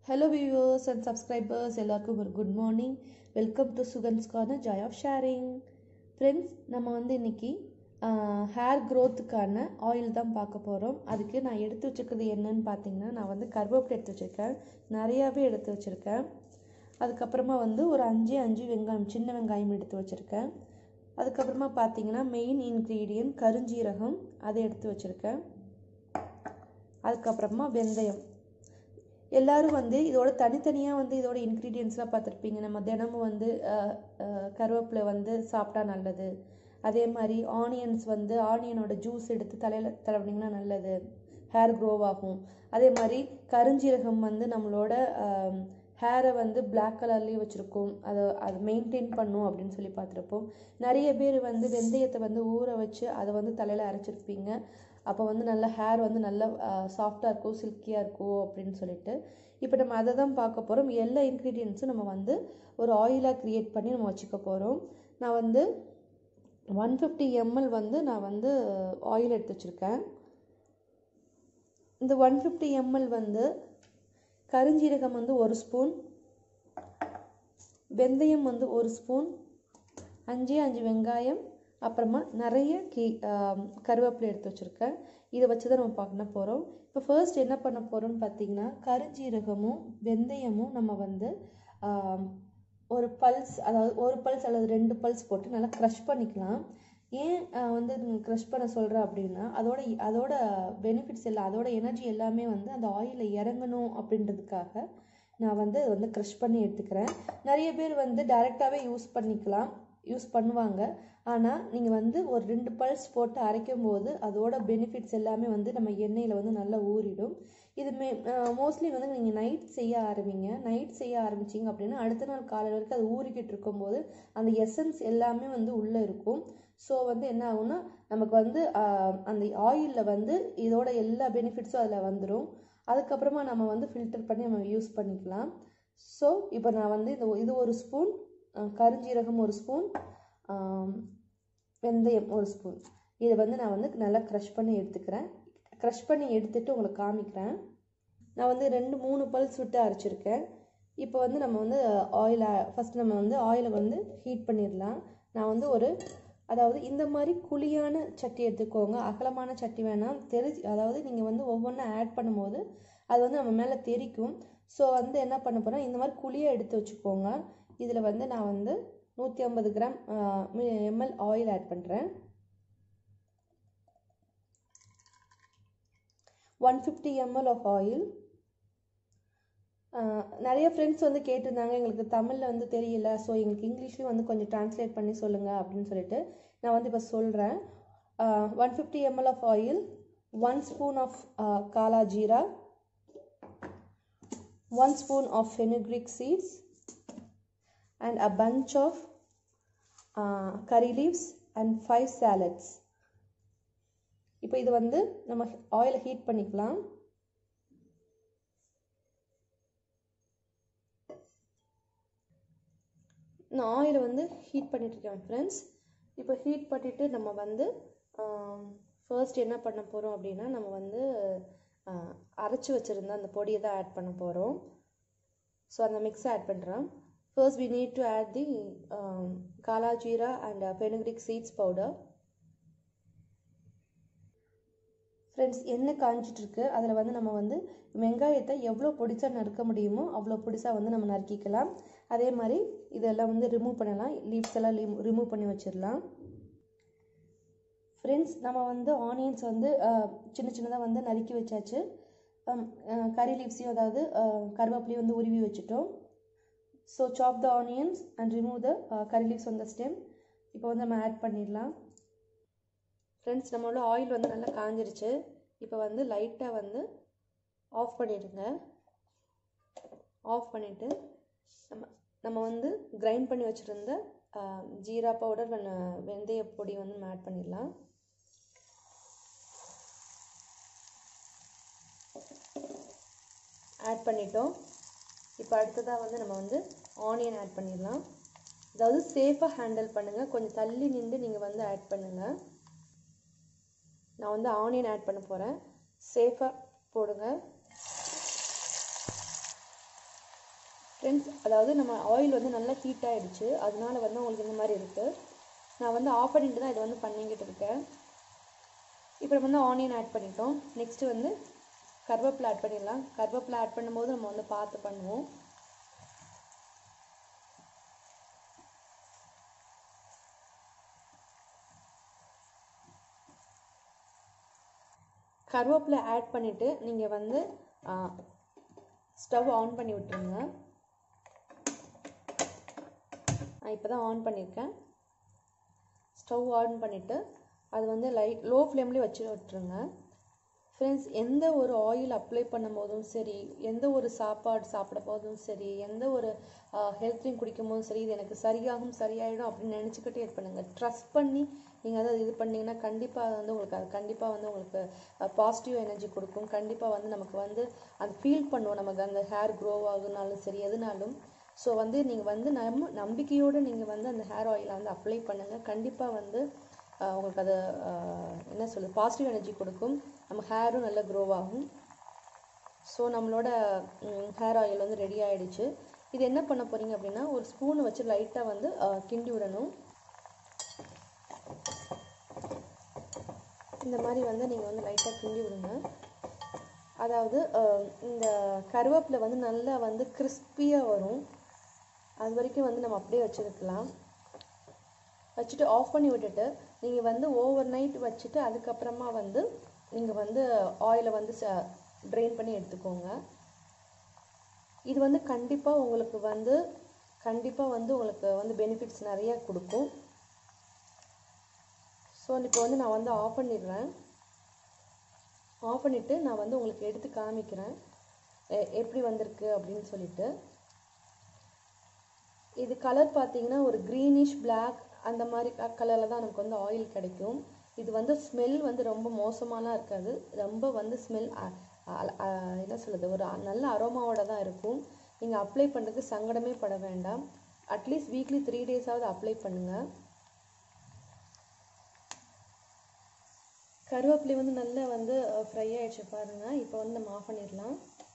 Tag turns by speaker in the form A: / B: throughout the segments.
A: hello viewers and subscribers எல்லாருக்கும் ஒரு good morning welcome to Sugan's corner joy of sharing friends நம்ம வந்து இன்னைக்கு ஹேர் க்ரோத்துக்கான ஆயில் தான் பார்க்க போகிறோம் அதுக்கு நான் எடுத்து வச்சுருக்கிறது என்னன்னு பார்த்தீங்கன்னா நான் வந்து கருவேப்பிலை எடுத்து வச்சுருக்கேன் நிறையாவே எடுத்து வச்சுருக்கேன் அதுக்கப்புறமா வந்து ஒரு அஞ்சு அஞ்சு வெங்காயம் சின்ன வெங்காயம் எடுத்து வச்சுருக்கேன் அதுக்கப்புறமா பார்த்தீங்கன்னா மெயின் இன்க்ரீடியன்ட் கருஞ்சீரகம் அதை எடுத்து வச்சுருக்கேன் அதுக்கப்புறமா வெந்தயம் எல்லாரும் வந்து இதோட தனித்தனியாக வந்து இதோட இன்க்ரீடியன்ஸ்லாம் பார்த்துருப்பீங்க நம்ம தினமும் வந்து அஹ், அஹ், கருவேப்பிலை வந்து சாப்பிட்டா நல்லது அதே மாதிரி ஆனியன்ஸ் வந்து ஆனியனோட ஜூஸ் எடுத்து தலையில் தடவினீங்கன்னா நல்லது ஹேர் க்ரோவ் ஆகும் அதே மாதிரி கருஞ்சீரகம் வந்து நம்மளோட ஹேரை வந்து பிளாக் கலர்லேயே வச்சுருக்கோம் அதை அது மெயின்டைன் பண்ணும் அப்படின்னு சொல்லி பார்த்துருப்போம் நிறைய பேர் வந்து வெந்தயத்தை வந்து ஊற வச்சு அதை வந்து தலையில் அரைச்சிருப்பீங்க அப்போ வந்து நல்ல ஹேர் வந்து நல்ல சாஃப்டாக இருக்கும் சில்கியாக இருக்கும் அப்படின்னு சொல்லிட்டு இப்போ நம்ம அதை தான் பார்க்க போகிறோம் எல்லா இன்க்ரீடியன்ஸும் நம்ம வந்து ஒரு ஆயிலாக க்ரியேட் பண்ணி நம்ம வச்சுக்க போகிறோம் நான் வந்து ஒன் ஃபிஃப்டி எம்எல் வந்து நான் வந்து ஆயில் எடுத்து வச்சுருக்கேன் இந்த ஒன் ஃபிஃப்டி எம்எல் வந்து கருஞ்சீரகம் வந்து ஒரு ஸ்பூன் வெந்தயம் வந்து ஒரு ஸ்பூன் அஞ்சே அஞ்சு வெங்காயம் அப்புறமா நிறைய கீ ஆம், கருவேப்பிலை எடுத்து வச்சுருக்கேன் இதை வச்சு தான் நம்ம பண்ண போகிறோம் இப்போ ஃபர்ஸ்ட் என்ன பண்ண போகிறோம்னு பார்த்தீங்கன்னா கருஞ்சீரகமும் வெந்தயமும் நம்ம வந்து ஆம், ஒரு பல்ஸ் அதாவது ஒரு பல்ஸ் அல்லது ரெண்டு பல்ஸ் போட்டு நல்லா க்ரஷ் பண்ணிக்கலாம் ஏன் ஆஹ், வந்து க்ரஷ் பண்ண சொல்கிறேன் அப்படின்னா அதோட அதோட பெனிஃபிட்ஸ் எல்லாம் அதோட எனர்ஜி எல்லாமே வந்து அந்த ஆயிலில் இறங்கணும் அப்படின்றதுக்காக நான் வந்து அதை வந்து க்ரஷ் பண்ணி எடுத்துக்கிறேன் நிறைய பேர் வந்து டைரெக்டாகவே யூஸ் பண்ணிக்கலாம் யூஸ் பண்ணுவாங்க ஆனால் நீங்கள் வந்து ஒரு ரெண்டு பல்ஸ் போட்டு அரைக்கும் போது அதோட பெனிஃபிட்ஸ் எல்லாமே வந்து நம்ம எண்ணெயில் வந்து நல்லா ஊறிடும் இது மே மோஸ்ட்லி வந்து நீங்கள் நைட் செய்ய ஆரம்பிங்க நைட் செய்ய ஆரம்பிச்சிங்க அப்படின்னா அடுத்த நாள் காலையில் வரைக்கும் அது ஊறிக்கிட்டு இருக்கும்போது அந்த எசன்ஸ் எல்லாமே வந்து உள்ளே இருக்கும் ஸோ வந்து என்ன ஆகும்னா நமக்கு வந்து ஆஹ், அந்த ஆயிலில் வந்து இதோட எல்லா பெனிஃபிட்ஸும் அதில் வந்துடும் அதுக்கப்புறமா நம்ம வந்து ஃபில்டர் பண்ணி நம்ம யூஸ் பண்ணிக்கலாம் ஸோ இப்போ நான் வந்து இது இது ஒரு ஸ்பூன் கருஞ்சீரகம் ஒரு ஸ்பூன் வெந்தயம் ஒரு ஸ்பூன் இதை வந்து நான் வந்து நல்லா க்ரஷ் பண்ணி எடுத்துக்கிறேன் க்ரஷ் பண்ணி எடுத்துட்டு உங்களுக்கு காமிக்கிறேன் நான் வந்து ரெண்டு மூணு பல்ஸ் விட்டு அரைச்சிருக்கேன் இப்போ வந்து நம்ம வந்து ஆயிலை ஃபஸ்ட் நம்ம வந்து ஆயிலை வந்து ஹீட் பண்ணிடலாம் நான் வந்து ஒரு அதாவது இந்த மாதிரி குழியான சட்டி எடுத்துக்கோங்க அகலமான சட்டி வேணாம் தெரி அதாவது நீங்கள் வந்து ஒவ்வொன்றா ஆட் பண்ணும்போது அது வந்து நம்ம மேலே தெரிக்கும் ஸோ வந்து என்ன பண்ண போகிறேன் இந்த மாதிரி குழியை எடுத்து வச்சுக்கோங்க இதில் வந்து நான் வந்து நூற்றி ஐம்பது கிராம் எம்எல் ஆயில் ஆட் பண்ணுறேன் one fifty ml of oil நிறைய ஃப்ரெண்ட்ஸ் வந்து கேட்டிருந்தாங்க எங்களுக்கு தமிழில் வந்து தெரியல ஸோ எங்களுக்கு இங்கிலீஷ்லேயும் வந்து கொஞ்சம் ட்ரான்ஸ்லேட் பண்ணி சொல்லுங்கள் அப்படின்னு சொல்லிட்டு நான் வந்து இப்போ சொல்கிறேன் one fifty ml of oil one spoon of kala jeera one spoon of fenugreek seeds and a bunch of curry leaves and five shallots இப்போ இது வந்து நம்ம ஆயிலை ஹீட் பண்ணிக்கலாம் நான் ஆயிலை வந்து ஹீட் பண்ணிட்டுருக்கேன் ஃப்ரெண்ட்ஸ் இப்போ ஹீட் பண்ணிவிட்டு நம்ம வந்து ஃபர்ஸ்ட் என்ன பண்ண போகிறோம் அப்படின்னா நம்ம வந்து ஆஹ், அரைச்சு வச்சுருந்த அந்த பொடியை தான் ஆட் பண்ண போகிறோம் ஸோ அந்த மிக்ஸ் ஆட் பண்ணுறேன் first we need to add the kala jeera and fenugreek seeds powder friends எண்ணெய் காஞ்சிட்டு இருக்கு அதில் வந்து நம்ம வந்து வெங்காயத்தை எவ்வளோ பொடிசா நறுக்க முடியுமோ அவ்வளோ பொடிசா வந்து நம்ம நறுக்கிக்கலாம் அதே மாதிரி இதெல்லாம் வந்து ரிமூவ் பண்ணலாம் லீவ்ஸ் எல்லாம் ரிமூவ் பண்ணி வச்சிடலாம் ஃப்ரெண்ட்ஸ் நம்ம வந்து ஆனியன்ஸ் வந்து அஹ், சின்ன சின்னதாக வந்து நறுக்கி வச்சாச்சு கறி லீவ்ஸையும் அதாவது அஹ், கருவேப்பிலையும் வந்து உருவி வச்சுட்டோம் so chop the onions and remove the curry leaves on the stem இப்போ வந்து நம்ம ஆட் பண்ணிடலாம் ஃப்ரெண்ட்ஸ் நம்மளோட ஆயில் வந்து நல்லா காஞ்சிருச்சு இப்போ வந்து லைட்டாக வந்து ஆஃப் பண்ணிடுங்க ஆஃப் பண்ணிவிட்டு நம்ம நம்ம வந்து கிரைண்ட் பண்ணி வச்சுருந்த ஜீரா பவுடர் வெந்தய பொடி வந்து நம்ம ஆட் பண்ணிடலாம் ஆட் பண்ணிட்டோம் இப்போ அடுத்ததாக வந்து நம்ம வந்து ஆனியன் ஆட் பண்ணிடலாம் அதாவது சேஃபாக ஹேண்டில் பண்ணுங்கள் கொஞ்சம் தள்ளி நின்று நீங்கள் வந்து ஆட் பண்ணுங்கள் நான் வந்து ஆனியன் ஆட் பண்ண போகிறேன் சேஃபாக போடுங்க ஃப்ரெண்ட்ஸ் அதாவது நம்ம ஆயில் வந்து நல்லா ஹீட் ஆகிடுச்சு அதனால வந்து உங்களுக்கு இந்த மாதிரி இருக்குது நான் வந்து ஆஃப் பண்ணிட்டு தான் இதை வந்து பண்ணிக்கிட்டு இருக்கேன் இப்போ நம்ம வந்து ஆனியன் ஆட் பண்ணிட்டோம் நெக்ஸ்ட்டு வந்து கருவேப்பிலை ஆட் பண்ணிடலாம் கருவேப்பிலை ஆட் பண்ணும்போது நம்ம வந்து பார்த்து பண்ணுவோம் கருவேப்பிலை ஆட் பண்ணிவிட்டு நீங்கள் வந்து ஸ்டவ் ஆன் பண்ணி விட்டுருங்க நான் இப்போ தான் ஆன் பண்ணியிருக்கேன் ஸ்டவ் ஆன் பண்ணிவிட்டு அது வந்து லைட் லோ ஃப்ளேம்லேயே வச்சு விட்டுருங்க ஃப்ரெண்ட்ஸ் எந்த ஒரு ஆயில் அப்ளை பண்ணும் போதும் சரி எந்த ஒரு சாப்பாடு சாப்பிட போதும் சரி எந்த ஒரு ஹெல்த் ட்ரிங்க் குடிக்கும் போதும் சரி இது எனக்கு சரியாகும் சரியாயிடும் அப்படின்னு நினச்சிக்கிட்டே இது பண்ணுங்கள் ட்ரஸ்ட் பண்ணி நீங்கள் அதை இது பண்ணிங்கன்னா கண்டிப்பாக வந்து உங்களுக்கு அது கண்டிப்பாக வந்து உங்களுக்கு பாசிட்டிவ் எனர்ஜி கொடுக்கும் கண்டிப்பாக வந்து நமக்கு வந்து அது ஃபீல் பண்ணுவோம் நமக்கு அந்த ஹேர் க்ரோ ஆகுனாலும் சரி எதுனாலும் ஸோ வந்து நீங்கள் வந்து நம்ம நம்பிக்கையோடு நீங்கள் வந்து அந்த ஹேர் ஆயிலை வந்து அப்ளை பண்ணுங்கள் கண்டிப்பாக வந்து உங்களுக்கு அது என்ன சொல்லுது பாசிட்டிவ் எனர்ஜி கொடுக்கும் நம்ம ஹேரும் நல்லா க்ரோ ஆகும் ஸோ நம்மளோட ஹேர் ஆயில் வந்து ரெடி ஆகிடுச்சு இது என்ன பண்ண போகிறீங்க அப்படின்னா ஒரு ஸ்பூன் வச்சு லைட்டாக வந்து கிண்டி விடணும் இந்த மாதிரி வந்து நீங்கள் வந்து லைட்டாக கிண்டி விடுங்க அதாவது இந்த கருவேப்பிலை வந்து நல்லா வந்து கிறிஸ்பியாக வரும் அது வரைக்கும் வந்து நம்ம அப்படியே வச்சுருக்கலாம் வச்சுட்டு ஆஃப் பண்ணி விட்டுட்டு நீங்கள் வந்து ஓவர் நைட் வச்சுட்டு அதுக்கப்புறமா வந்து நீங்கள் வந்து ஆயிலை வந்து ச ட்ரெயின் பண்ணி எடுத்துக்கோங்க இது வந்து கண்டிப்பாக உங்களுக்கு வந்து கண்டிப்பாக வந்து உங்களுக்கு வந்து பெனிஃபிட்ஸ் நிறையா கொடுக்கும் ஸோ இப்போ வந்து நான் வந்து ஆஃப் பண்ணிடுறேன் ஆஃப் பண்ணிவிட்டு நான் வந்து உங்களுக்கு எடுத்து காமிக்கிறேன் எப்படி வந்திருக்கு அப்படின்னு சொல்லிட்டு இது கலர் பார்த்தீங்கன்னா ஒரு க்ரீனிஷ் பிளாக் அந்த மாதிரி கலரில் தான் நமக்கு வந்து ஆயில் கிடைக்கும் இது வந்து ஸ்மெல் வந்து ரொம்ப மோசமாலாம் இருக்காது ரொம்ப வந்து ஸ்மெல் என்ன சொல்லுது ஒரு நல்ல அரோமாவோட தான் இருக்கும் நீங்கள் அப்ளை பண்ணுறதுக்கு சங்கடமே பட வேண்டாம் அட்லீஸ்ட் வீக்லி த்ரீ டேஸாவது அப்ளை பண்ணுங்கள் கருவேப்பிலை வந்து நல்லா வந்து ஃப்ரை ஆகிடுச்சு பாருங்கள் இப்போ வந்து நம்ம ஆஃப் பண்ணிடலாம்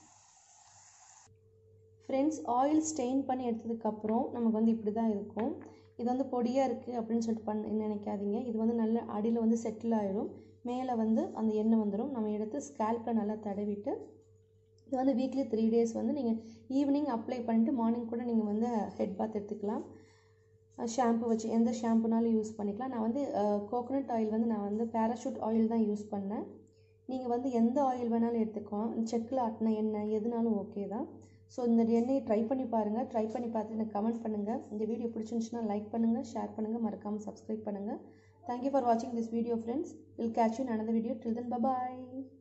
A: ஃப்ரெண்ட்ஸ் ஆயில் ஸ்டெயின் பண்ணி எடுத்ததுக்கப்புறம் நமக்கு வந்து இப்படி தான் இருக்கும் இது வந்து பொடியாக இருக்குது அப்படின்னு சொல்லிட்டு பண்ண நினைக்காதீங்க இது வந்து நல்ல அடியில் வந்து செட்டில் ஆகிடும் மேலே வந்து அந்த எண்ணெய் வந்துடும் நம்ம எடுத்து ஸ்கேல்பில் நல்லா தடவிட்டு இது வந்து வீக்லி த்ரீ டேஸ் வந்து நீங்கள் ஈவினிங் அப்ளை பண்ணிட்டு மார்னிங் கூட நீங்கள் வந்து ஹெட் பாத் எடுத்துக்கலாம் ஷாம்பு வச்சு எந்த ஷாம்புனாலும் யூஸ் பண்ணிக்கலாம் நான் வந்து கோகோனட் ஆயில் வந்து நான் வந்து பேராஷூட் ஆயில் தான் யூஸ் பண்ணேன் நீங்கள் வந்து எந்த ஆயில் வேணாலும் எடுத்துக்கலாம் செக்கில் ஆட்டின எண்ணெய் எதுனாலும் ஓகே தான் ஸோ இந்த எண்ணெயை ட்ரை பண்ணி பாருங்கள் ட்ரை பண்ணி பார்த்து எனக்கு கமெண்ட் பண்ணுங்கள் இந்த வீடியோ பிடிச்சிருந்துச்சுன்னா லைக் பண்ணுங்கள் ஷேர் பண்ணுங்கள் மறக்காமல் சப்ஸ்கிரைப் பண்ணுங்கள் தேங்க்யூ ஃபார் வாட்சிங் this video friends will catch you another video till then bye bye